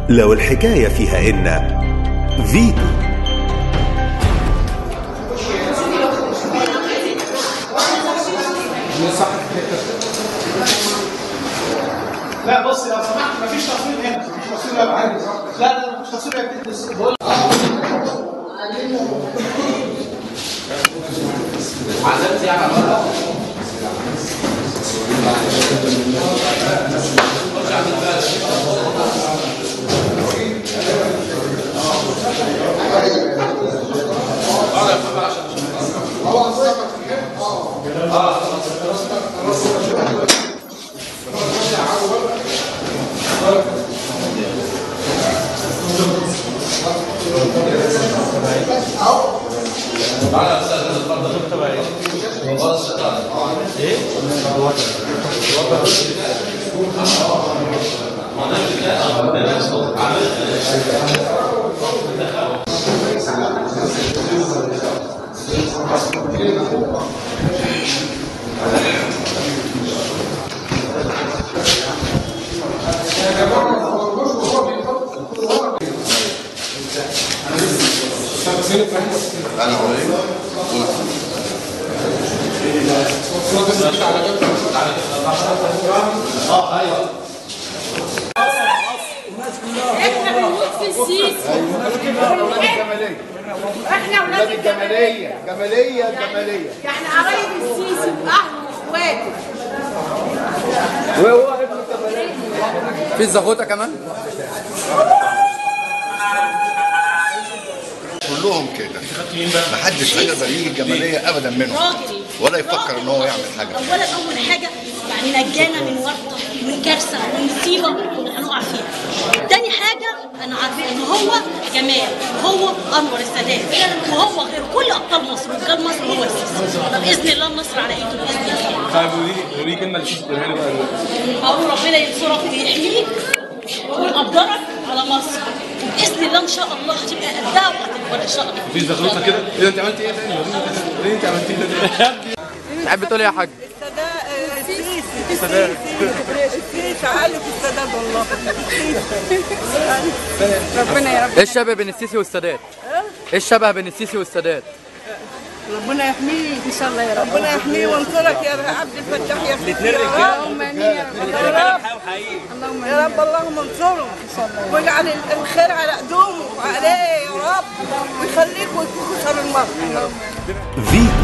لو الحكاية فيها إن فيتو لا بص لو سمحت مفيش تصوير هنا مفيش تصوير هنا عادي لا لا مش تصوير هنا بتدرس بقول احنا بنموت في السيسي احنا ولاد الجماليه جمالية جمالية يعني قرايب السيسي واهله واخواته وهو ابن الجمالية في الزغوطه كمان كلهم كده محدش هيقدر يجي الجماليه ابدا منهم راجل ولا يفكر ان هو يعمل حاجه اولا اول حاجه يعني نجانا من ورطه من كارثه من مصيبه كنا هنقع فيها تاني حاجه انا عارفه ان هو جمال وهو انور السادات وهو غير كل ابطال مصر ورجال مصر هو السيسي فباذن الله النصر على ايده باذن الله طيب قولي لي قولي لي كلمه اللي تشوف تقولها لي بقى دلوقتي. اقول ربنا ينصرك ويحميك ويقدرك على مصر باذن الله ان شاء الله هتبقى قدها وهتكبر ان شاء الله في زغلطه كده ايه ده انت عملت ايه تاني وريني كده وريني انت عملت ايه ده تحب تقول ايه يا حاج السيسي السيسي السيسي علي في السداد والله ربنا يا رب ايه الشبه بين السيسي والسادات ايه الشبه بين السيسي والسادات ربنا يحميه ان شاء الله يا رب ربنا يحميه وينصرك يا عبد الفتاح يا سيدي يا رب اللهم امين يا رب يا رب اللهم يا رب اللهم انصره واجعل الخير على قدومه وعليه يا رب ويخليك ويكسر المرض فيتو